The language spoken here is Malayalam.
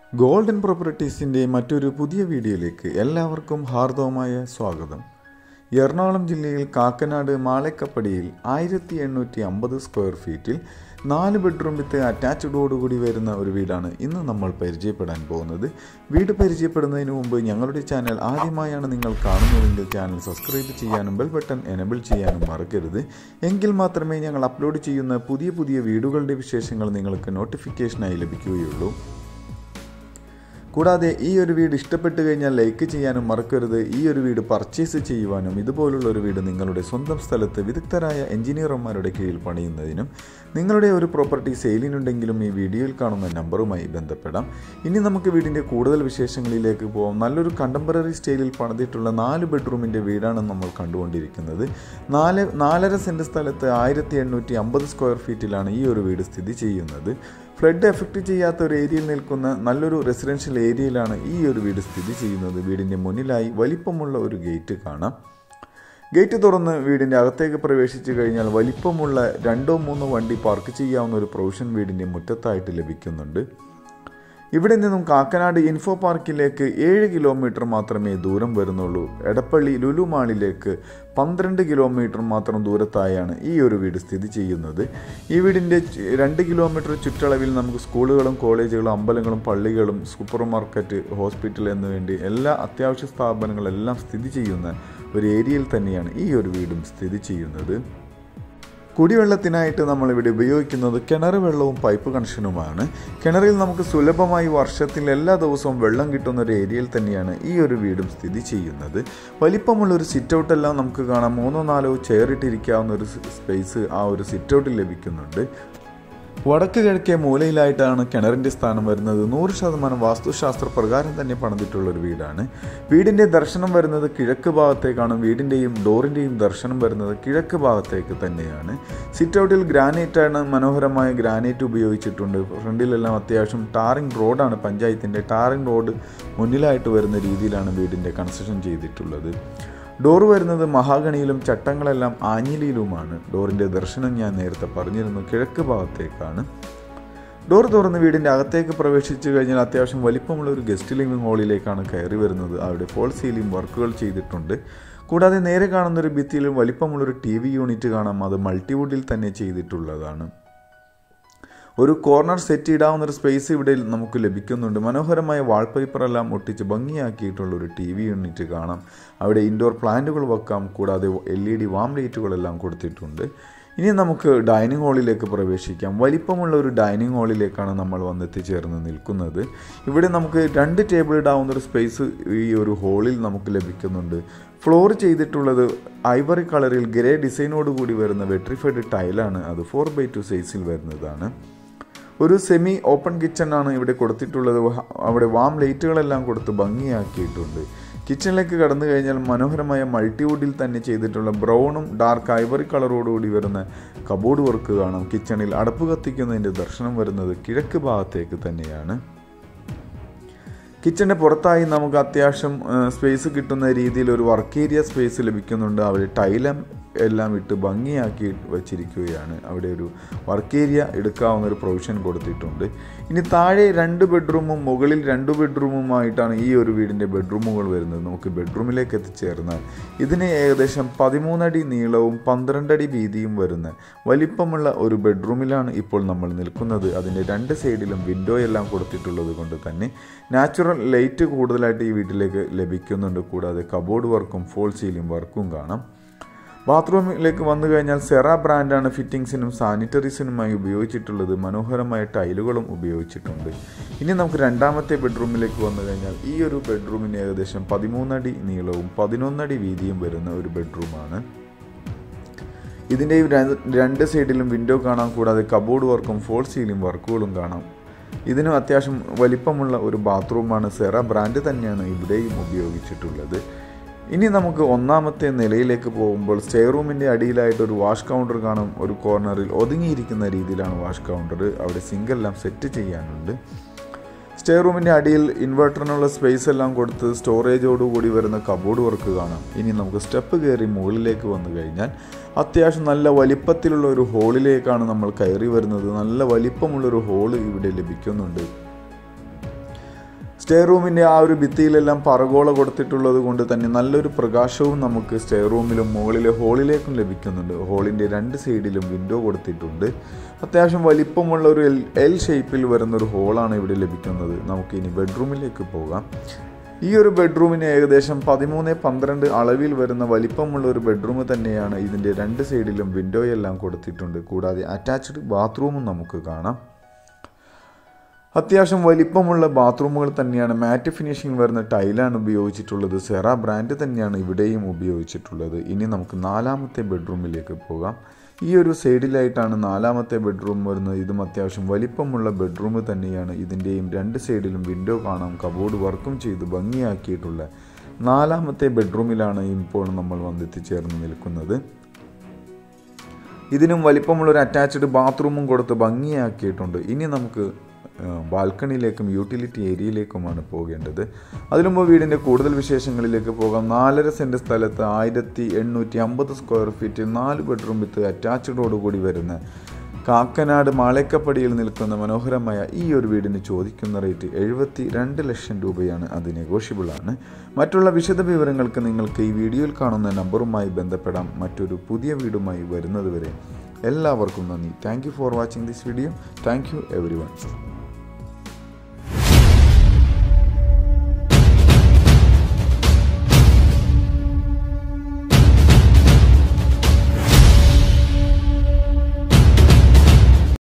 ഗോൾഡൻ പ്രോപ്പർട്ടീസിൻ്റെ മറ്റൊരു പുതിയ വീഡിയോയിലേക്ക് എല്ലാവർക്കും ഹാർദവമായ സ്വാഗതം എറണാകുളം ജില്ലയിൽ കാക്കനാട് മാളക്കപ്പടിയിൽ ആയിരത്തി എണ്ണൂറ്റി അമ്പത് സ്ക്വയർ ഫീറ്റിൽ നാല് ബെഡ്റൂം വിത്ത് അറ്റാച്ച്ഡോടുകൂടി വരുന്ന ഒരു വീടാണ് ഇന്ന് നമ്മൾ പരിചയപ്പെടാൻ പോകുന്നത് വീട് പരിചയപ്പെടുന്നതിന് മുമ്പ് ഞങ്ങളുടെ ചാനൽ ആദ്യമായാണ് നിങ്ങൾ കാണുന്നതെങ്കിൽ ചാനൽ സബ്സ്ക്രൈബ് ചെയ്യാനും ബെൽ ബട്ടൺ എനബിൾ ചെയ്യാനും മറക്കരുത് എങ്കിൽ മാത്രമേ ഞങ്ങൾ അപ്ലോഡ് ചെയ്യുന്ന പുതിയ പുതിയ വീടുകളുടെ വിശേഷങ്ങൾ നിങ്ങൾക്ക് നോട്ടിഫിക്കേഷനായി ലഭിക്കുകയുള്ളൂ കൂടാതെ ഈ ഒരു വീട് ഇഷ്ടപ്പെട്ട് കഴിഞ്ഞാൽ ലൈക്ക് ചെയ്യാനും മറക്കരുത് ഈ ഒരു വീട് പർച്ചേസ് ചെയ്യുവാനും ഇതുപോലുള്ള ഒരു വീട് നിങ്ങളുടെ സ്വന്തം സ്ഥലത്ത് വിദഗ്ധരായ എഞ്ചിനീയർമാരുടെ കീഴിൽ പണിയുന്നതിനും നിങ്ങളുടെ ഒരു പ്രോപ്പർട്ടി സെയിലിനുണ്ടെങ്കിലും ഈ വീഡിയോയിൽ കാണുന്ന നമ്പറുമായി ബന്ധപ്പെടാം ഇനി നമുക്ക് വീടിൻ്റെ കൂടുതൽ വിശേഷങ്ങളിലേക്ക് പോകാം നല്ലൊരു കണ്ടംപററി സ്റ്റൈലിൽ പണിതിട്ടുള്ള നാല് ബെഡ്റൂമിൻ്റെ വീടാണ് നമ്മൾ കണ്ടുകൊണ്ടിരിക്കുന്നത് നാല് നാലര സെൻറ്റ് സ്ഥലത്ത് ആയിരത്തി എണ്ണൂറ്റി അമ്പത് സ്ക്വയർ ഫീറ്റിലാണ് ഈ ഒരു വീട് സ്ഥിതി ചെയ്യുന്നത് ഫ്ലഡ് എഫക്റ്റ് ചെയ്യാത്ത ഒരു ഏരിയയിൽ നിൽക്കുന്ന നല്ലൊരു റെസിഡൻഷ്യൽ ഏരിയയിലാണ് ഈ ഒരു വീട് സ്ഥിതി ചെയ്യുന്നത് വീടിൻ്റെ മുന്നിലായി വലിപ്പമുള്ള ഒരു ഗേറ്റ് കാണാം ഗേറ്റ് തുറന്ന് വീടിൻ്റെ അകത്തേക്ക് പ്രവേശിച്ചു കഴിഞ്ഞാൽ വലിപ്പമുള്ള രണ്ടോ മൂന്നോ വണ്ടി പാർക്ക് ചെയ്യാവുന്ന ഒരു പ്രൊവിഷൻ വീടിൻ്റെ മുറ്റത്തായിട്ട് ലഭിക്കുന്നുണ്ട് ഇവിടെ നിന്നും കാക്കനാട് ഇൻഫോ പാർക്കിലേക്ക് ഏഴ് കിലോമീറ്റർ മാത്രമേ ദൂരം വരുന്നുള്ളൂ എടപ്പള്ളി ലുലു മാളിലേക്ക് പന്ത്രണ്ട് കിലോമീറ്റർ മാത്രം ദൂരത്തായാണ് ഈ ഒരു വീട് സ്ഥിതി ചെയ്യുന്നത് ഈ വീടിൻ്റെ രണ്ട് കിലോമീറ്റർ ചുറ്റളവിൽ നമുക്ക് സ്കൂളുകളും കോളേജുകളും അമ്പലങ്ങളും പള്ളികളും സൂപ്പർ മാർക്കറ്റ് ഹോസ്പിറ്റൽ എന്നുവേണ്ടി എല്ലാ അത്യാവശ്യ സ്ഥാപനങ്ങളെല്ലാം സ്ഥിതി ചെയ്യുന്ന ഒരു ഏരിയയിൽ തന്നെയാണ് ഈ ഒരു വീടും സ്ഥിതി ചെയ്യുന്നത് കുടിവെള്ളത്തിനായിട്ട് നമ്മളിവിടെ ഉപയോഗിക്കുന്നത് കിണർ വെള്ളവും പൈപ്പ് കണക്ഷനുമാണ് കിണറിൽ നമുക്ക് സുലഭമായി വർഷത്തിൽ എല്ലാ ദിവസവും വെള്ളം കിട്ടുന്ന ഒരു ഏരിയയിൽ തന്നെയാണ് ഈ ഒരു വീടും സ്ഥിതി ചെയ്യുന്നത് വലിപ്പമുള്ള ഒരു സിറ്റ് ഔട്ടെല്ലാം നമുക്ക് കാണാം മൂന്നോ നാലോ ചെയർ ഇട്ടിരിക്കാവുന്ന ഒരു സ്പേസ് ആ ഒരു സിറ്റ് ഔട്ടിൽ ലഭിക്കുന്നുണ്ട് വടക്ക് കിഴക്കേ മൂലയിലായിട്ടാണ് കിണറിൻ്റെ സ്ഥാനം വരുന്നത് നൂറ് ശതമാനം വാസ്തുശാസ്ത്ര പ്രകാരം തന്നെ പണിതിട്ടുള്ള ഒരു വീടാണ് വീടിൻ്റെ ദർശനം വരുന്നത് കിഴക്ക് ഭാഗത്തേക്കാണ് വീടിൻ്റെയും ഡോറിൻ്റെയും ദർശനം വരുന്നത് കിഴക്ക് ഭാഗത്തേക്ക് തന്നെയാണ് സിറ്റ് ഔട്ടിൽ ഗ്രാനൈറ്റാണ് മനോഹരമായ ഗ്രാനൈറ്റ് ഉപയോഗിച്ചിട്ടുണ്ട് ഫ്രണ്ടിലെല്ലാം അത്യാവശ്യം ടാറിംഗ് റോഡാണ് പഞ്ചായത്തിൻ്റെ ടാറിംഗ് റോഡ് മുന്നിലായിട്ട് വരുന്ന രീതിയിലാണ് വീടിൻ്റെ കൺസ്ട്രക്ഷൻ ചെയ്തിട്ടുള്ളത് ഡോർ വരുന്നത് മഹാഗണിയിലും ചട്ടങ്ങളെല്ലാം ആഞ്ഞിലിയിലുമാണ് ഡോറിൻ്റെ ദർശനം ഞാൻ നേരത്തെ പറഞ്ഞിരുന്നു കിഴക്ക് ഭാഗത്തേക്കാണ് ഡോർ തുറന്ന് വീടിൻ്റെ അകത്തേക്ക് പ്രവേശിച്ചു കഴിഞ്ഞാൽ അത്യാവശ്യം വലിപ്പമുള്ള ഒരു ഗസ്റ്റ് ലിവിംഗ് ഹാളിലേക്കാണ് കയറി വരുന്നത് അവിടെ ഫോൾ സീലിംഗ് വർക്കുകൾ ചെയ്തിട്ടുണ്ട് കൂടാതെ നേരെ കാണുന്ന ഒരു ഭിത്തിയിലും വലിപ്പമുള്ളൊരു ടി വി യൂണിറ്റ് കാണാം അത് മൾട്ടിവുഡിൽ തന്നെ ചെയ്തിട്ടുള്ളതാണ് ഒരു കോർണർ സെറ്റ് ഇടാവുന്ന ഒരു സ്പേസ് ഇവിടെ നമുക്ക് ലഭിക്കുന്നുണ്ട് മനോഹരമായ വാൾപേപ്പറെല്ലാം ഒട്ടിച്ച് ഭംഗിയാക്കിയിട്ടുള്ള ഒരു ടി വി യൂണിറ്റ് കാണാം അവിടെ ഇൻഡോർ പ്ലാന്റുകൾ വെക്കാം കൂടാതെ എൽ ഇ ഡി വാം ലൈറ്റുകളെല്ലാം കൊടുത്തിട്ടുണ്ട് ഇനി നമുക്ക് ഡൈനിങ് ഹാളിലേക്ക് പ്രവേശിക്കാം വലിപ്പമുള്ള ഒരു ഡൈനിങ് ഹാളിലേക്കാണ് നമ്മൾ വന്നെത്തിച്ചേർന്ന് നിൽക്കുന്നത് ഇവിടെ നമുക്ക് രണ്ട് ടേബിൾ ഇടാവുന്ന ഒരു സ്പേസ് ഈ ഒരു ഹോളിൽ നമുക്ക് ലഭിക്കുന്നുണ്ട് ഫ്ലോർ ചെയ്തിട്ടുള്ളത് ഐവറി കളറിൽ ഗ്രേ ഡിസൈനോട് കൂടി വരുന്ന വെട്രിഫൈഡ് ടൈലാണ് അത് ഫോർ ബൈ ടു സൈസിൽ വരുന്നതാണ് ഒരു സെമി ഓപ്പൺ കിച്ചൺ ആണ് ഇവിടെ കൊടുത്തിട്ടുള്ളത് അവിടെ വാം ലൈറ്റുകളെല്ലാം കൊടുത്ത് ഭംഗിയാക്കിയിട്ടുണ്ട് കിച്ചണിലേക്ക് കടന്നു കഴിഞ്ഞാൽ മനോഹരമായ മൾട്ടിവുഡിൽ തന്നെ ചെയ്തിട്ടുള്ള ബ്രൗണും ഡാർക്ക് ഐവറി കളറോടുകൂടി വരുന്ന കബോർഡ് വർക്ക് കാണാം കിച്ചണിൽ അടപ്പ് കത്തിക്കുന്നതിൻ്റെ ദർശനം വരുന്നത് കിഴക്ക് ഭാഗത്തേക്ക് തന്നെയാണ് കിച്ചൻ്റെ പുറത്തായി നമുക്ക് അത്യാവശ്യം സ്പേസ് കിട്ടുന്ന രീതിയിൽ ഒരു വർക്ക് ഏരിയ സ്പേസ് ലഭിക്കുന്നുണ്ട് അവിടെ ടൈലം എല്ലാം ഇട്ട് ഭംഗിയാക്കി വച്ചിരിക്കുകയാണ് അവിടെ ഒരു വർക്ക് ഏരിയ എടുക്കാവുന്ന ഒരു പ്രൊവിഷൻ കൊടുത്തിട്ടുണ്ട് ഇനി താഴെ രണ്ട് ബെഡ്റൂമും മുകളിൽ രണ്ട് ബെഡ്റൂമുമായിട്ടാണ് ഈ ഒരു വീടിൻ്റെ ബെഡ്റൂമുകൾ വരുന്നത് നമുക്ക് ബെഡ്റൂമിലേക്ക് എത്തിച്ചേർന്നാൽ ഇതിന് ഏകദേശം പതിമൂന്നടി നീളവും പന്ത്രണ്ടടി വീതിയും വരുന്ന വലിപ്പമുള്ള ഒരു ബെഡ്റൂമിലാണ് ഇപ്പോൾ നമ്മൾ നിൽക്കുന്നത് അതിൻ്റെ രണ്ട് സൈഡിലും വിൻഡോ എല്ലാം കൊടുത്തിട്ടുള്ളത് കൊണ്ട് തന്നെ നാച്ചുറൽ ലൈറ്റ് കൂടുതലായിട്ട് ഈ വീട്ടിലേക്ക് ലഭിക്കുന്നുണ്ട് കൂടാതെ കബോർഡ് വർക്കും ഫോൾ സീലിംഗ് വർക്കും കാണാം ബാത്റൂമിലേക്ക് വന്നു കഴിഞ്ഞാൽ സെറ ബ്രാൻഡാണ് ഫിറ്റിംഗ്സിനും സാനിറ്ററീസിനുമായി ഉപയോഗിച്ചിട്ടുള്ളത് മനോഹരമായ ടൈലുകളും ഉപയോഗിച്ചിട്ടുണ്ട് ഇനി നമുക്ക് രണ്ടാമത്തെ ബെഡ്റൂമിലേക്ക് വന്നു കഴിഞ്ഞാൽ ഈ ഒരു ബെഡ്റൂമിന് ഏകദേശം പതിമൂന്നടി നീളവും പതിനൊന്നടി വീതിയും വരുന്ന ഒരു ബെഡ്റൂമാണ് ഇതിൻ്റെ രണ്ട് സൈഡിലും വിൻഡോ കാണാം കൂടാതെ കബോർഡ് വർക്കും ഫോൾ സീലിംഗ് വർക്കുകളും കാണാം ഇതിനും അത്യാവശ്യം വലിപ്പമുള്ള ഒരു ബാത്റൂമാണ് സെറ ബ്രാൻഡ് തന്നെയാണ് ഇവിടെയും ഉപയോഗിച്ചിട്ടുള്ളത് ഇനി നമുക്ക് ഒന്നാമത്തെ നിലയിലേക്ക് പോകുമ്പോൾ സ്റ്റേ റൂമിൻ്റെ അടിയിലായിട്ട് ഒരു വാഷ് കൗണ്ടർ കാണും ഒരു കോർണറിൽ ഒതുങ്ങിയിരിക്കുന്ന രീതിയിലാണ് വാഷ് കൗണ്ടർ അവിടെ സിങ്കെല്ലാം സെറ്റ് ചെയ്യാനുണ്ട് സ്റ്റേ റൂമിൻ്റെ അടിയിൽ ഇൻവെർട്ടറിനുള്ള സ്പേസ് എല്ലാം കൊടുത്ത് സ്റ്റോറേജോടുകൂടി വരുന്ന കബോർഡ് വർക്ക് കാണാം ഇനി നമുക്ക് സ്റ്റെപ്പ് കയറി മുകളിലേക്ക് വന്നു കഴിഞ്ഞാൽ അത്യാവശ്യം നല്ല വലിപ്പത്തിലുള്ള ഒരു ഹോളിലേക്കാണ് നമ്മൾ കയറി വരുന്നത് നല്ല വലിപ്പമുള്ളൊരു ഹോള് ഇവിടെ ലഭിക്കുന്നുണ്ട് സ്റ്റേ റൂമിൻ്റെ ആ ഒരു ഭിത്തിയിലെല്ലാം പറഗോള കൊടുത്തിട്ടുള്ളത് കൊണ്ട് തന്നെ നല്ലൊരു പ്രകാശവും നമുക്ക് സ്റ്റേ റൂമിലും മുകളിലെ ഹോളിലേക്കും ലഭിക്കുന്നുണ്ട് ഹോളിൻ്റെ രണ്ട് സൈഡിലും വിൻഡോ കൊടുത്തിട്ടുണ്ട് അത്യാവശ്യം വലിപ്പമുള്ള ഒരു എൽ എൽ ഷേപ്പിൽ വരുന്ന ഒരു ഹോളാണ് ഇവിടെ ലഭിക്കുന്നത് നമുക്ക് ഇനി ബെഡ്റൂമിലേക്ക് പോകാം ഈ ഒരു ബെഡ്റൂമിന് ഏകദേശം പതിമൂന്ന് പന്ത്രണ്ട് അളവിൽ വരുന്ന വലിപ്പമുള്ള ഒരു ബെഡ്റൂം തന്നെയാണ് ഇതിൻ്റെ രണ്ട് സൈഡിലും വിൻഡോയെല്ലാം കൊടുത്തിട്ടുണ്ട് കൂടാതെ അറ്റാച്ച്ഡ് ബാത്റൂമും നമുക്ക് കാണാം അത്യാവശ്യം വലിപ്പമുള്ള ബാത്റൂമുകൾ തന്നെയാണ് മാറ്റ് ഫിനിഷിംഗ് വരുന്ന ടൈലാണ് ഉപയോഗിച്ചിട്ടുള്ളത് സെറ ബ്രാൻഡ് തന്നെയാണ് ഇവിടെയും ഉപയോഗിച്ചിട്ടുള്ളത് ഇനി നമുക്ക് നാലാമത്തെ ബെഡ്റൂമിലേക്ക് പോകാം ഈ ഒരു സൈഡിലായിട്ടാണ് നാലാമത്തെ ബെഡ്റൂം വരുന്നത് ഇതും അത്യാവശ്യം വലിപ്പമുള്ള ബെഡ്റൂം തന്നെയാണ് ഇതിൻ്റെയും രണ്ട് സൈഡിലും വിൻഡോ കാണാം കബോർഡ് വർക്കും ചെയ്ത് ഭംഗിയാക്കിയിട്ടുള്ള നാലാമത്തെ ബെഡ്റൂമിലാണ് ഇപ്പോൾ നമ്മൾ വന്നെത്തിച്ചേർന്ന് നിൽക്കുന്നത് ഇതിനും വലിപ്പമുള്ള ഒരു അറ്റാച്ച്ഡ് ബാത്റൂമും കൊടുത്ത് ഭംഗിയാക്കിയിട്ടുണ്ട് ഇനി നമുക്ക് ബാൽക്കണിയിലേക്കും യൂട്ടിലിറ്റി ഏരിയയിലേക്കുമാണ് പോകേണ്ടത് അതിനു മുമ്പ് വീടിൻ്റെ കൂടുതൽ വിശേഷങ്ങളിലേക്ക് പോകാം നാലര സെൻറ്റ് സ്ഥലത്ത് ആയിരത്തി എണ്ണൂറ്റി അമ്പത് സ്ക്വയർ ഫീറ്റിൽ നാല് ബെഡ്റൂം വിത്ത് അറ്റാച്ച്ഡോടുകൂടി വരുന്ന കാക്കനാട് മാളേക്കപ്പടിയിൽ നിൽക്കുന്ന മനോഹരമായ ഈ ഒരു വീടിന് ചോദിക്കുന്ന റേറ്റ് എഴുപത്തി രണ്ട് ലക്ഷം രൂപയാണ് അത് നെഗോഷ്യബിൾ ആണ് മറ്റുള്ള വിശദ വിവരങ്ങൾക്ക് നിങ്ങൾക്ക് ഈ വീഡിയോയിൽ കാണുന്ന നമ്പറുമായി ബന്ധപ്പെടാം മറ്റൊരു പുതിയ വീടുമായി വരുന്നതുവരെ എല്ലാവർക്കും നന്ദി thank you for watching this video thank you every one